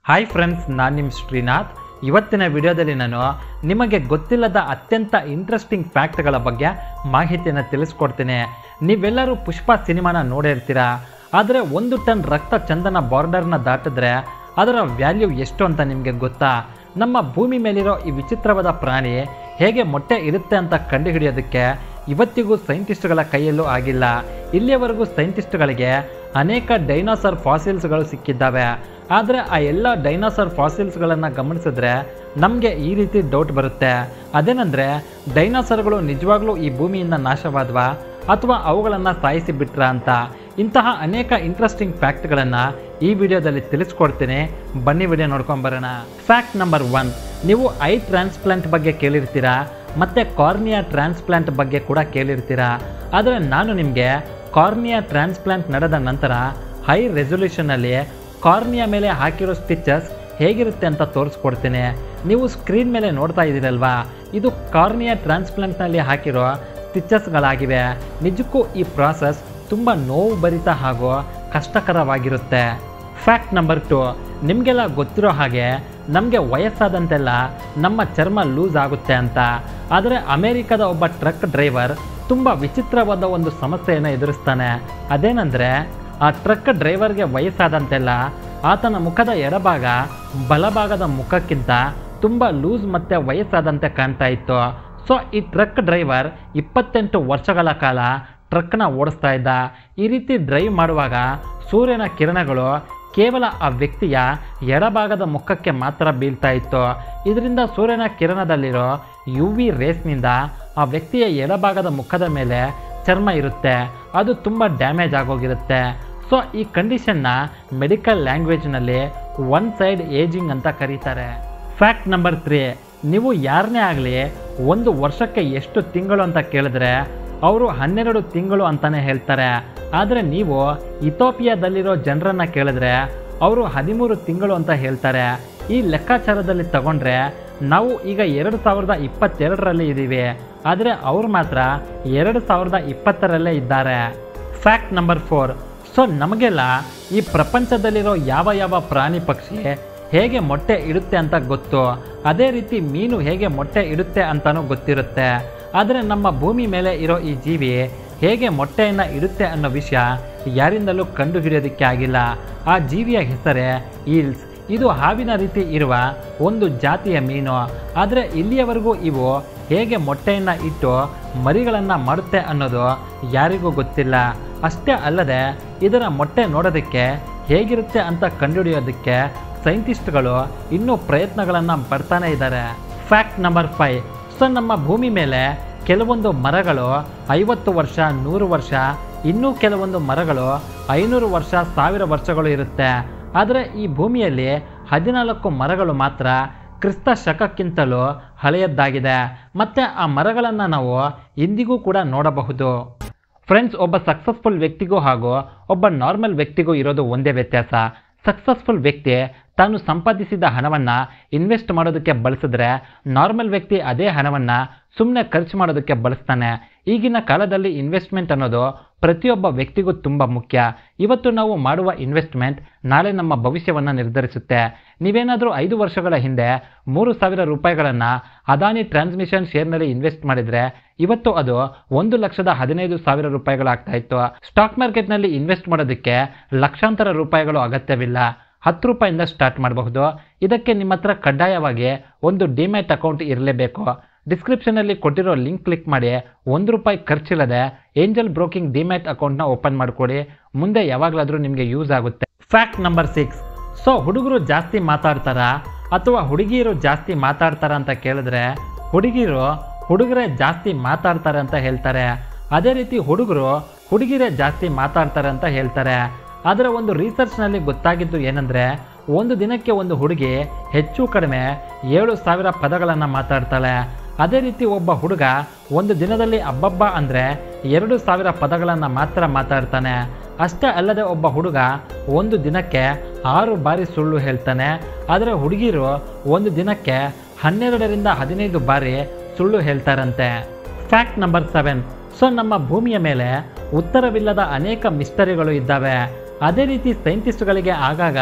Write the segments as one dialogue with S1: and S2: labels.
S1: hi friends ನಾನು ನಿಮ್ಮ ಶ್ರೀನಾಥ್ ಇವತ್ತಿನ ವಿಡಿಯೋದಲ್ಲಿ ನಾನು ನಿಮಗೆ ಗೊತ್ತಿಲ್ಲದ ಅತ್ಯಂತ ಇಂಟ್ರೆಸ್ಟಿಂಗ್ ಫ್ಯಾಕ್ಟ್ಗಳ ಬಗ್ಗೆ ಮಾಹಿತಿಯನ್ನು ತಿಳಿಸ್ಕೊಡ್ತೀನಿ ನೀವೆಲ್ಲರೂ ಪುಷ್ಪ ಸಿನಿಮಾನ ನೋಡಿರ್ತೀರಾ ಆದರೆ ಒಂದು ಟನ್ ರಕ್ತ ಚಂದನ ಬಾರ್ಡರ್ನ ದಾಟಿದ್ರೆ ಅದರ ವ್ಯಾಲ್ಯೂ ಎಷ್ಟು ಅಂತ ನಿಮಗೆ ಗೊತ್ತಾ ನಮ್ಮ ಭೂಮಿ ಮೇಲಿರೋ ಈ ವಿಚಿತ್ರವಾದ ಪ್ರಾಣಿ ಹೇಗೆ ಮೊಟ್ಟೆ ಇರುತ್ತೆ ಅಂತ ಕಂಡುಹಿಡಿಯೋದಕ್ಕೆ ಇವತ್ತಿಗೂ ಸೈಂಟಿಸ್ಟ್ಗಳ ಕೈಯಲ್ಲೂ ಆಗಿಲ್ಲ ಇಲ್ಲಿಯವರೆಗೂ ಸೈಂಟಿಸ್ಟ್ಗಳಿಗೆ ಅನೇಕ ಡೈನೋಸರ್ ಫಾಸಿಲ್ಸ್ಗಳು ಸಿಕ್ಕಿದ್ದಾವೆ ಆದರೆ ಆ ಎಲ್ಲ ಡೈನೋಸರ್ ಫಾಸಿಲ್ಸ್ಗಳನ್ನು ಗಮನಿಸಿದ್ರೆ ನಮಗೆ ಈ ರೀತಿ ಡೌಟ್ ಬರುತ್ತೆ ಅದೇನೆಂದರೆ ಡೈನೋಸರ್ಗಳು ನಿಜವಾಗ್ಲೂ ಈ ಭೂಮಿಯಿಂದ ನಾಶವಾದ್ವಾ ಅಥವಾ ಅವುಗಳನ್ನು ಸಾಯಿಸಿ ಬಿಟ್ರ ಅಂತ ಇಂತಹ ಅನೇಕ ಇಂಟ್ರೆಸ್ಟಿಂಗ್ ಫ್ಯಾಕ್ಟ್ಗಳನ್ನು ಈ ವಿಡಿಯೋದಲ್ಲಿ ತಿಳಿಸ್ಕೊಡ್ತೀನಿ ಬನ್ನಿ ವಿಡಿಯೋ ನೋಡ್ಕೊಂಡು ಬರೋಣ ಫ್ಯಾಕ್ಟ್ ನಂಬರ್ ಒನ್ ನೀವು ಐ ಟ್ರಾನ್ಸ್ಪ್ಲಾಂಟ್ ಬಗ್ಗೆ ಕೇಳಿರ್ತೀರಾ ಮತ್ತು ಕಾರ್ನಿಯಾ ಟ್ರಾನ್ಸ್ಪ್ಲಾಂಟ್ ಬಗ್ಗೆ ಕೂಡ ಕೇಳಿರ್ತೀರಾ ಆದರೆ ನಾನು ನಿಮಗೆ ಕಾರ್ನಿಯಾ ಟ್ರಾನ್ಸ್ಪ್ಲಾಂಟ್ ನಡೆದ ನಂತರ ಹೈ ರೆಸೊಲ್ಯೂಷನಲ್ಲಿ ಕಾರ್ನಿಯಾ ಮೇಲೆ ಹಾಕಿರೋ ಸ್ಟಿಚಸ್ ಹೇಗಿರುತ್ತೆ ಅಂತ ತೋರಿಸ್ಕೊಡ್ತೀನಿ ನೀವು ಸ್ಕ್ರೀನ್ ಮೇಲೆ ನೋಡ್ತಾ ಇದ್ದೀರಲ್ವಾ ಇದು ಕಾರ್ನಿಯಾ ಟ್ರಾನ್ಸ್ಪ್ಲಾಂಟ್ನಲ್ಲಿ ಹಾಕಿರೋ ಸ್ಟಿಚಸ್ಗಳಾಗಿವೆ ನಿಜಕ್ಕೂ ಈ ಪ್ರಾಸೆಸ್ ತುಂಬ ನೋವು ಭರಿತ ಹಾಗೂ ಕಷ್ಟಕರವಾಗಿರುತ್ತೆ ಫ್ಯಾಕ್ಟ್ ನಂಬರ್ ಟು ನಿಮಗೆಲ್ಲ ಗೊತ್ತಿರೋ ಹಾಗೆ ನಮಗೆ ವಯಸ್ಸಾದಂತೆಲ್ಲ ನಮ್ಮ ಚರ್ಮ ಲೂಸ್ ಆಗುತ್ತೆ ಅಂತ ಆದರೆ ಅಮೇರಿಕದ ಒಬ್ಬ ಟ್ರಕ್ ಡ್ರೈವರ್ ತುಂಬ ವಿಚಿತ್ರವಾದ ಒಂದು ಸಮಸ್ಯೆಯನ್ನು ಎದುರಿಸ್ತಾನೆ ಅದೇನೆಂದರೆ ಆ ಟ್ರಕ್ ಡ್ರೈವರ್ಗೆ ವಯಸ್ಸಾದಂತೆಲ್ಲ ಆತನ ಮುಖದ ಎಡಭಾಗ ಬಲಭಾಗದ ಮುಖಕ್ಕಿಂತ ತುಂಬ ಲೂಸ್ ಮತ್ತು ವಯಸ್ಸಾದಂತೆ ಕಾಣ್ತಾ ಇತ್ತು ಸೊ ಈ ಟ್ರಕ್ ಡ್ರೈವರ್ ಇಪ್ಪತ್ತೆಂಟು ವರ್ಷಗಳ ಕಾಲ ಟ್ರಕ್ನ ಓಡಿಸ್ತಾ ಇದ್ದ ಈ ರೀತಿ ಡ್ರೈವ್ ಮಾಡುವಾಗ ಸೂರ್ಯನ ಕಿರಣಗಳು ಕೇವಲ ಆ ವ್ಯಕ್ತಿಯ ಎಡಭಾಗದ ಮುಖಕ್ಕೆ ಮಾತ್ರ ಬೀಳ್ತಾ ಇತ್ತು ಇದರಿಂದ ಸೂರ್ಯನ ಕಿರಣದಲ್ಲಿರೋ ಯು ವಿ ರೇಸ್ನಿಂದ ಆ ವ್ಯಕ್ತಿಯ ಎಡಭಾಗದ ಮುಖದ ಮೇಲೆ ಚರ್ಮ ಇರುತ್ತೆ ಅದು ತುಂಬ ಡ್ಯಾಮೇಜ್ ಆಗೋಗಿರುತ್ತೆ ಸೊ ಈ ಕಂಡೀಷನ್ನ ಮೆಡಿಕಲ್ ಲ್ಯಾಂಗ್ವೇಜ್ನಲ್ಲಿ ಒನ್ ಸೈಡ್ ಏಜಿಂಗ್ ಅಂತ ಕರೀತಾರೆ ಫ್ಯಾಕ್ಟ್ ನಂಬರ್ ತ್ರೀ ನೀವು ಯಾರನ್ನೇ ಆಗಲಿ ಒಂದು ವರ್ಷಕ್ಕೆ ಎಷ್ಟು ತಿಂಗಳು ಅಂತ ಕೇಳಿದ್ರೆ ಅವರು ಹನ್ನೆರಡು ತಿಂಗಳು ಅಂತಾನೆ ಹೇಳ್ತಾರೆ ಆದರೆ ನೀವು ಇಥೋಪಿಯಾದಲ್ಲಿರೋ ಜನರನ್ನ ಕೇಳಿದ್ರೆ ಅವರು ಹದಿಮೂರು ತಿಂಗಳು ಅಂತ ಹೇಳ್ತಾರೆ ಈ ಲೆಕ್ಕಾಚಾರದಲ್ಲಿ ತಗೊಂಡ್ರೆ ನಾವು ಈಗ ಎರಡು ಸಾವಿರದ ಇಪ್ಪತ್ತೆರಡರಲ್ಲಿ ಇದ್ದೀವಿ ಆದರೆ ಅವ್ರು ಮಾತ್ರ ಎರಡು ಸಾವಿರದ ಇಪ್ಪತ್ತರಲ್ಲೇ ಇದ್ದಾರೆ ಫ್ಯಾಕ್ಟ್ ನಂಬರ್ ಫೋರ್ ಸೊ ನಮಗೆಲ್ಲ ಈ ಪ್ರಪಂಚದಲ್ಲಿರೋ ಯಾವ ಯಾವ ಪ್ರಾಣಿ ಪಕ್ಷಿ ಹೇಗೆ ಮೊಟ್ಟೆ ಇಡುತ್ತೆ ಅಂತ ಗೊತ್ತು ಅದೇ ರೀತಿ ಮೀನು ಹೇಗೆ ಮೊಟ್ಟೆ ಇಡುತ್ತೆ ಅಂತಲೂ ಗೊತ್ತಿರುತ್ತೆ ಆದರೆ ನಮ್ಮ ಭೂಮಿ ಮೇಲೆ ಇರೋ ಈ ಜೀವಿ ಹೇಗೆ ಮೊಟ್ಟೆಯನ್ನು ಇಡುತ್ತೆ ಅನ್ನೋ ವಿಷಯ ಯಾರಿಂದಲೂ ಕಂಡುಹಿಡಿಯೋದಕ್ಕೆ ಆಗಿಲ್ಲ ಆ ಜೀವಿಯ ಹೆಸರೇ ಈಲ್ಸ್ ಇದು ಹಾವಿನ ರೀತಿ ಇರುವ ಒಂದು ಜಾತಿಯ ಮೀನು ಆದರೆ ಇಲ್ಲಿಯವರೆಗೂ ಇವು ಹೇಗೆ ಮೊಟ್ಟೆಯನ್ನು ಇಟ್ಟು ಮರಿಗಳನ್ನು ಮಾಡುತ್ತೆ ಅನ್ನೋದು ಯಾರಿಗೂ ಗೊತ್ತಿಲ್ಲ ಅಷ್ಟೇ ಅಲ್ಲದೆ ಇದರ ಮೊಟ್ಟೆ ನೋಡೋದಕ್ಕೆ ಹೇಗಿರುತ್ತೆ ಅಂತ ಕಂಡುಹಿಡಿಯೋದಕ್ಕೆ ಸೈಂಟಿಸ್ಟ್ಗಳು ಇನ್ನೂ ಪ್ರಯತ್ನಗಳನ್ನು ಪಡ್ತಾನೆ ಇದ್ದಾರೆ ಫ್ಯಾಕ್ಟ್ ನಂಬರ್ ಫೈವ್ ಸೊ ನಮ್ಮ ಭೂಮಿ ಮೇಲೆ ಕೆಲವೊಂದು ಮರಗಳು ಐವತ್ತು ವರ್ಷ ನೂರು ವರ್ಷ ಇನ್ನೂ ಕೆಲವೊಂದು ಮರಗಳು ಐನೂರು ವರ್ಷ ಸಾವಿರ ವರ್ಷಗಳು ಇರುತ್ತೆ ಆದರೆ ಈ ಭೂಮಿಯಲ್ಲಿ ಹದಿನಾಲ್ಕು ಮರಗಳು ಮಾತ್ರ ಕ್ರಿಸ್ತ ಶಕಕ್ಕಿಂತಲೂ ಹಳೆಯದ್ದಾಗಿದೆ ಮತ್ತು ಆ ಮರಗಳನ್ನು ನಾವು ಇಂದಿಗೂ ಕೂಡ ನೋಡಬಹುದು ಫ್ರೆಂಡ್ಸ್ ಒಬ್ಬ ಸಕ್ಸಸ್ಫುಲ್ ವ್ಯಕ್ತಿಗೂ ಹಾಗೂ ಒಬ್ಬ ನಾರ್ಮಲ್ ವ್ಯಕ್ತಿಗೂ ಇರೋದು ಒಂದೇ ವ್ಯತ್ಯಾಸ ಸಕ್ಸಸ್ಫುಲ್ ವ್ಯಕ್ತಿ ತಾನು ಸಂಪಾದಿಸಿದ ಹಣವನ್ನು ಇನ್ವೆಸ್ಟ್ ಮಾಡೋದಕ್ಕೆ ಬಳಸಿದ್ರೆ ನಾರ್ಮಲ್ ವ್ಯಕ್ತಿ ಅದೇ ಹಣವನ್ನು ಸುಮ್ಮನೆ ಖರ್ಚು ಮಾಡೋದಕ್ಕೆ ಬಳಸ್ತಾನೆ ಈಗಿನ ಕಾಲದಲ್ಲಿ ಇನ್ವೆಸ್ಟ್ಮೆಂಟ್ ಅನ್ನೋದು ಪ್ರತಿಯೊಬ್ಬ ವ್ಯಕ್ತಿಗೂ ತುಂಬ ಮುಖ್ಯ ಇವತ್ತು ನಾವು ಮಾಡುವ ಇನ್ವೆಸ್ಟ್ಮೆಂಟ್ ನಾಳೆ ನಮ್ಮ ಭವಿಷ್ಯವನ್ನು ನಿರ್ಧರಿಸುತ್ತೆ ನೀವೇನಾದರೂ ಐದು ವರ್ಷಗಳ ಹಿಂದೆ ಮೂರು ಸಾವಿರ ರೂಪಾಯಿಗಳನ್ನು ಅದಾನಿ ಟ್ರಾನ್ಸ್ಮಿಷನ್ ಶೇರ್ನಲ್ಲಿ ಇನ್ವೆಸ್ಟ್ ಮಾಡಿದರೆ ಇವತ್ತು ಅದು ಒಂದು ಲಕ್ಷದ ಹದಿನೈದು ಸಾವಿರ ರೂಪಾಯಿಗಳಾಗ್ತಾ ಇತ್ತು ಸ್ಟಾಕ್ ಮಾರ್ಕೆಟ್ನಲ್ಲಿ ಇನ್ವೆಸ್ಟ್ ಮಾಡೋದಕ್ಕೆ ಲಕ್ಷಾಂತರ ರೂಪಾಯಿಗಳು ಅಗತ್ಯವಿಲ್ಲ ಹತ್ತು ರೂಪಾಯಿಂದ ಸ್ಟಾರ್ಟ್ ಮಾಡಬಹುದು ಇದಕ್ಕೆ ನಿಮ್ಮ ಹತ್ರ ಕಡ್ಡಾಯವಾಗಿ ಒಂದು ಡಿಮ್ಯಾಟ್ ಅಕೌಂಟ್ ಇರಲೇಬೇಕು ಡಿಸ್ಕ್ರಿಪ್ಷನಲ್ಲಿ ಕೊಟ್ಟಿರೋ ಲಿಂಕ್ ಕ್ಲಿಕ್ ಮಾಡಿ ಒಂದು ರೂಪಾಯಿ ಖರ್ಚಿಲ್ಲದೆ ಏಂಜಲ್ ಬ್ರೋಕಿಂಗ್ ಡಿಮ್ಯಾಟ್ ಅಕೌಂಟ್ನ ಓಪನ್ ಮಾಡಿಕೊಡಿ ಮುಂದೆ ಯಾವಾಗಲಾದರೂ ನಿಮಗೆ ಯೂಸ್ ಆಗುತ್ತೆ ಫ್ಯಾಕ್ಟ್ ನಂಬರ್ ಸಿಕ್ಸ್ ಸೊ ಹುಡುಗರು ಜಾಸ್ತಿ ಮಾತಾಡ್ತಾರ ಅಥವಾ ಹುಡುಗಿಯರು ಜಾಸ್ತಿ ಮಾತಾಡ್ತಾರ ಅಂತ ಕೇಳಿದ್ರೆ ಹುಡುಗಿರು ಹುಡುಗರೇ ಜಾಸ್ತಿ ಮಾತಾಡ್ತಾರೆ ಅಂತ ಹೇಳ್ತಾರೆ ಅದೇ ರೀತಿ ಹುಡುಗರು ಹುಡುಗಿರೇ ಜಾಸ್ತಿ ಮಾತಾಡ್ತಾರೆ ಅಂತ ಹೇಳ್ತಾರೆ ಅದರ ಒಂದು ರಿಸರ್ಚ್ನಲ್ಲಿ ಗೊತ್ತಾಗಿದ್ದು ಏನಂದರೆ ಒಂದು ದಿನಕ್ಕೆ ಒಂದು ಹುಡುಗಿ ಹೆಚ್ಚು ಕಡಿಮೆ ಏಳು ಸಾವಿರ ಪದಗಳನ್ನು ಮಾತಾಡ್ತಾಳೆ ಅದೇ ರೀತಿ ಒಬ್ಬ ಹುಡುಗ ಒಂದು ದಿನದಲ್ಲಿ ಅಬ್ಬಬ್ಬ ಅಂದರೆ ಎರಡು ಸಾವಿರ ಪದಗಳನ್ನು ಮಾತ್ರ ಮಾತಾಡ್ತಾನೆ ಅಷ್ಟೇ ಅಲ್ಲದೆ ಒಬ್ಬ ಹುಡುಗ ಒಂದು ದಿನಕ್ಕೆ ಆರು ಬಾರಿ ಸುಳ್ಳು ಹೇಳ್ತಾನೆ ಆದರೆ ಹುಡುಗಿರು ಒಂದು ದಿನಕ್ಕೆ ಹನ್ನೆರಡರಿಂದ ಹದಿನೈದು ಬಾರಿ ಸುಳ್ಳು ಹೇಳ್ತಾರಂತೆ ಫ್ಯಾಕ್ಟ್ ನಂಬರ್ ಸೆವೆನ್ ಸೊ ನಮ್ಮ ಭೂಮಿಯ ಮೇಲೆ ಉತ್ತರವಿಲ್ಲದ ಅನೇಕ ಮಿಸ್ಟರಿಗಳು ಇದ್ದಾವೆ ಅದೇ ರೀತಿ ಸೈಂಟಿಸ್ಟ್ಗಳಿಗೆ ಆಗಾಗ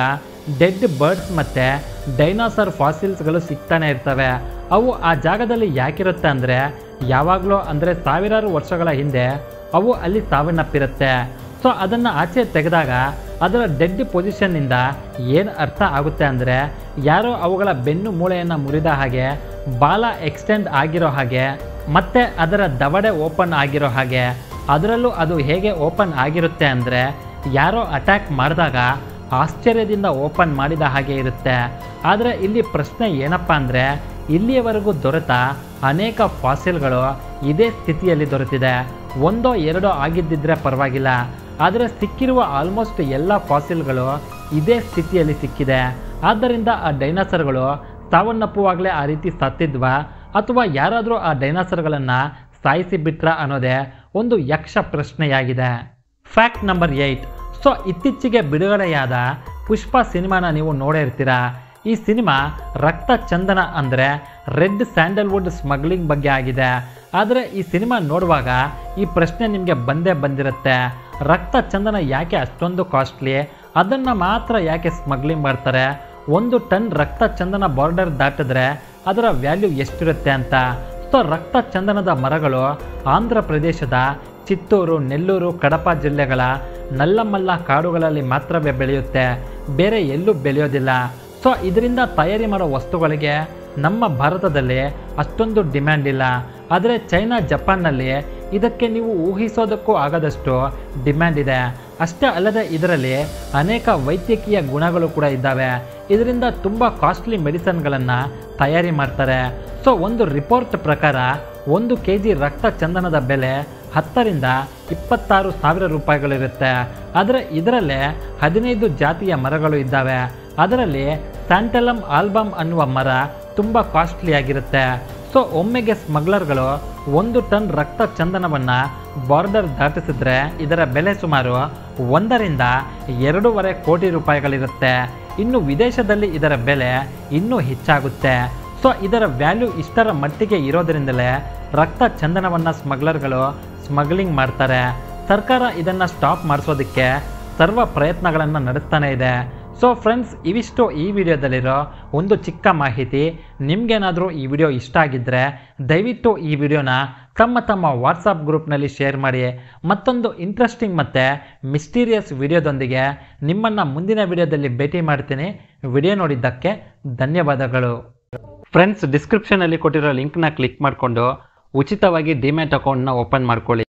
S1: ಡೆಡ್ ಬರ್ಡ್ಸ್ ಮತ್ತು ಡೈನಾಸರ್ ಫಾಸಿಲ್ಸ್ಗಳು ಸಿಗ್ತಾನೆ ಇರ್ತವೆ ಅವು ಆ ಜಾಗದಲ್ಲಿ ಯಾಕಿರುತ್ತೆ ಅಂದರೆ ಯಾವಾಗಲೂ ಅಂದರೆ ಸಾವಿರಾರು ವರ್ಷಗಳ ಹಿಂದೆ ಅವು ಅಲ್ಲಿ ಸಾವನ್ನಪ್ಪಿರುತ್ತೆ ಸೊ ಅದನ್ನು ಆಚೆ ತೆಗೆದಾಗ ಅದರ ಡೆಡ್ ಪೊಸಿಷನ್ನಿಂದ ಏನು ಅರ್ಥ ಆಗುತ್ತೆ ಅಂದರೆ ಯಾರೋ ಅವುಗಳ ಬೆನ್ನು ಮೂಳೆಯನ್ನು ಮುರಿದ ಹಾಗೆ ಬಾಲ ಎಕ್ಸ್ಟೆಂಡ್ ಆಗಿರೋ ಹಾಗೆ ಮತ್ತೆ ಅದರ ದವಡೆ ಓಪನ್ ಆಗಿರೋ ಹಾಗೆ ಅದರಲ್ಲೂ ಅದು ಹೇಗೆ ಓಪನ್ ಆಗಿರುತ್ತೆ ಅಂದರೆ ಯಾರೋ ಅಟ್ಯಾಕ್ ಮಾಡಿದಾಗ ಆಶ್ಚರ್ಯದಿಂದ ಓಪನ್ ಮಾಡಿದ ಹಾಗೆ ಇರುತ್ತೆ ಆದರೆ ಇಲ್ಲಿ ಪ್ರಶ್ನೆ ಏನಪ್ಪ ಅಂದರೆ ಇಲ್ಲಿಯವರೆಗೂ ದೊರೆತ ಅನೇಕ ಫಾಸಿಲ್ಗಳು ಇದೇ ಸ್ಥಿತಿಯಲ್ಲಿ ದೊರೆತಿದೆ ಒಂದೋ ಎರಡೋ ಆಗಿದ್ದಿದ್ರೆ ಪರವಾಗಿಲ್ಲ ಆದರೆ ಸಿಕ್ಕಿರುವ ಆಲ್ಮೋಸ್ಟ್ ಎಲ್ಲ ಫಾಸಿಲ್ಗಳು ಇದೇ ಸ್ಥಿತಿಯಲ್ಲಿ ಸಿಕ್ಕಿದೆ ಆದ್ದರಿಂದ ಆ ಡೈನಾಸರ್ಗಳು ಸಾವನ್ನಪ್ಪುವಾಗಲೇ ಆ ರೀತಿ ಸತ್ತಿದ್ವಾ ಅಥವಾ ಯಾರಾದರೂ ಆ ಡೈನಾಸರ್ಗಳನ್ನು ಸಾಯಿಸಿ ಬಿಟ್ರ ಅನ್ನೋದೇ ಒಂದು ಯಕ್ಷ ಪ್ರಶ್ನೆಯಾಗಿದೆ ಫ್ಯಾಕ್ಟ್ ನಂಬರ್ ಏಯ್ಟ್ ಸೊ ಇತ್ತೀಚೆಗೆ ಬಿಡುಗಡೆಯಾದ ಪುಷ್ಪ ಸಿನಿಮಾನ ನೀವು ನೋಡೇ ಇರ್ತೀರಾ ಈ ಸಿನಿಮಾ ರಕ್ತ ಚಂದನ ಅಂದರೆ ರೆಡ್ ಸ್ಯಾಂಡಲ್ವುಡ್ ಸ್ಮಗ್ಲಿಂಗ್ ಬಗ್ಗೆ ಆಗಿದೆ ಆದರೆ ಈ ಸಿನಿಮಾ ನೋಡುವಾಗ ಈ ಪ್ರಶ್ನೆ ನಿಮಗೆ ಬಂದೇ ಬಂದಿರುತ್ತೆ ರಕ್ತ ಚಂದನ ಯಾಕೆ ಅಷ್ಟೊಂದು ಕಾಸ್ಟ್ಲಿ ಅದನ್ನು ಮಾತ್ರ ಯಾಕೆ ಸ್ಮಗ್ಲಿಂಗ್ ಮಾಡ್ತಾರೆ ಒಂದು ಟನ್ ರಕ್ತ ಚಂದನ ಬಾರ್ಡರ್ ದಾಟಿದ್ರೆ ಅದರ ವ್ಯಾಲ್ಯೂ ಎಷ್ಟಿರುತ್ತೆ ಅಂತ ಸೊ ರಕ್ತ ಚಂದನದ ಮರಗಳು ಆಂಧ್ರ ಪ್ರದೇಶದ ಚಿತ್ತೂರು ನೆಲ್ಲೂರು ಕಡಪ ಜಿಲ್ಲೆಗಳ ನಲ್ಲಮಲ್ಲ ಕಾಡುಗಳಲ್ಲಿ ಮಾತ್ರವೇ ಬೆಳೆಯುತ್ತೆ ಬೇರೆ ಎಲ್ಲೂ ಬೆಳೆಯೋದಿಲ್ಲ ಸೊ ಇದರಿಂದ ತಯಾರಿ ಮಾಡೋ ವಸ್ತುಗಳಿಗೆ ನಮ್ಮ ಭಾರತದಲ್ಲಿ ಅಷ್ಟೊಂದು ಡಿಮ್ಯಾಂಡ್ ಇಲ್ಲ ಆದರೆ ಚೈನಾ ಜಪಾನ್ನಲ್ಲಿ ಇದಕ್ಕೆ ನೀವು ಊಹಿಸೋದಕ್ಕೂ ಆಗದಷ್ಟು ಡಿಮ್ಯಾಂಡ್ ಇದೆ ಅಷ್ಟೇ ಅಲ್ಲದೆ ಇದರಲ್ಲಿ ಅನೇಕ ವೈದ್ಯಕೀಯ ಗುಣಗಳು ಕೂಡ ಇದ್ದಾವೆ ಇದರಿಂದ ತುಂಬ ಕಾಸ್ಟ್ಲಿ ಮೆಡಿಸನ್ಗಳನ್ನು ತಯಾರಿ ಮಾಡ್ತಾರೆ ಸೊ ಒಂದು ರಿಪೋರ್ಟ್ ಪ್ರಕಾರ ಒಂದು ಕೆ ಜಿ ರಕ್ತ ಚಂದನದ ಬೆಲೆ ಹತ್ತರಿಂದ ಇಪ್ಪತ್ತಾರು ಸಾವಿರ ರೂಪಾಯಿಗಳಿರುತ್ತೆ ಆದರೆ ಇದರಲ್ಲೇ ಹದಿನೈದು ಜಾತಿಯ ಮರಗಳು ಇದ್ದಾವೆ ಅದರಲ್ಲಿ ಸ್ಯಾಂಟಲಮ್ ಆಲ್ಬಮ್ ಅನ್ನುವ ಮರ ತುಂಬ ಕಾಸ್ಟ್ಲಿ ಆಗಿರುತ್ತೆ ಸೊ ಒಮ್ಮೆಗೆ ಸ್ಮಗ್ಲರ್ಗಳು ಒಂದು ಟನ್ ರಕ್ತ ಚಂದನವನ್ನು ಬಾರ್ಡರ್ ದಾಟಿಸಿದ್ರೆ ಇದರ ಬೆಲೆ ಸುಮಾರು ಒಂದರಿಂದ ಎರಡೂವರೆ ಕೋಟಿ ರೂಪಾಯಿಗಳಿರುತ್ತೆ ಇನ್ನು ವಿದೇಶದಲ್ಲಿ ಇದರ ಬೆಲೆ ಇನ್ನೂ ಹೆಚ್ಚಾಗುತ್ತೆ ಸೊ ಇದರ ವ್ಯಾಲ್ಯೂ ಇಷ್ಟರ ಮಟ್ಟಿಗೆ ಇರೋದರಿಂದಲೇ ರಕ್ತ ಚಂದನವನ್ನು ಸ್ಮಗ್ಲರ್ಗಳು ಸ್ಮಗ್ಲಿಂಗ್ ಮಾಡ್ತಾರೆ ಸರ್ಕಾರ ಇದನ್ನು ಸ್ಟಾಪ್ ಮಾಡಿಸೋದಕ್ಕೆ ಸರ್ವ ಪ್ರಯತ್ನಗಳನ್ನು ನಡೆಸ್ತಾನೆ ಇದೆ ಸೊ ಫ್ರೆಂಡ್ಸ್ ಇವಿಷ್ಟು ಈ ವಿಡಿಯೋದಲ್ಲಿರೋ ಒಂದು ಚಿಕ್ಕ ಮಾಹಿತಿ ನಿಮ್ಗೇನಾದರೂ ಈ ವಿಡಿಯೋ ಇಷ್ಟ ಆಗಿದ್ದರೆ ದಯವಿಟ್ಟು ಈ ವಿಡಿಯೋನ ತಮ್ಮ ತಮ್ಮ ವಾಟ್ಸಪ್ ಗ್ರೂಪ್ನಲ್ಲಿ ಶೇರ್ ಮಾಡಿ ಮತ್ತೊಂದು ಇಂಟ್ರೆಸ್ಟಿಂಗ್ ಮತ್ತು ಮಿಸ್ಟೀರಿಯಸ್ ವಿಡಿಯೋದೊಂದಿಗೆ ನಿಮ್ಮನ್ನು ಮುಂದಿನ ವಿಡಿಯೋದಲ್ಲಿ ಭೇಟಿ ಮಾಡ್ತೀನಿ ವಿಡಿಯೋ ನೋಡಿದ್ದಕ್ಕೆ ಧನ್ಯವಾದಗಳು ಫ್ರೆಂಡ್ಸ್ ಡಿಸ್ಕ್ರಿಪ್ಷನಲ್ಲಿ ಕೊಟ್ಟಿರೋ ಲಿಂಕ್ನ ಕ್ಲಿಕ್ ಮಾಡಿಕೊಂಡು ಉಚಿತವಾಗಿ ಡಿಮ್ಯಾಟ್ ಅಕೌಂಟ್ನ ಓಪನ್ ಮಾಡ್ಕೊಳ್ಳಿ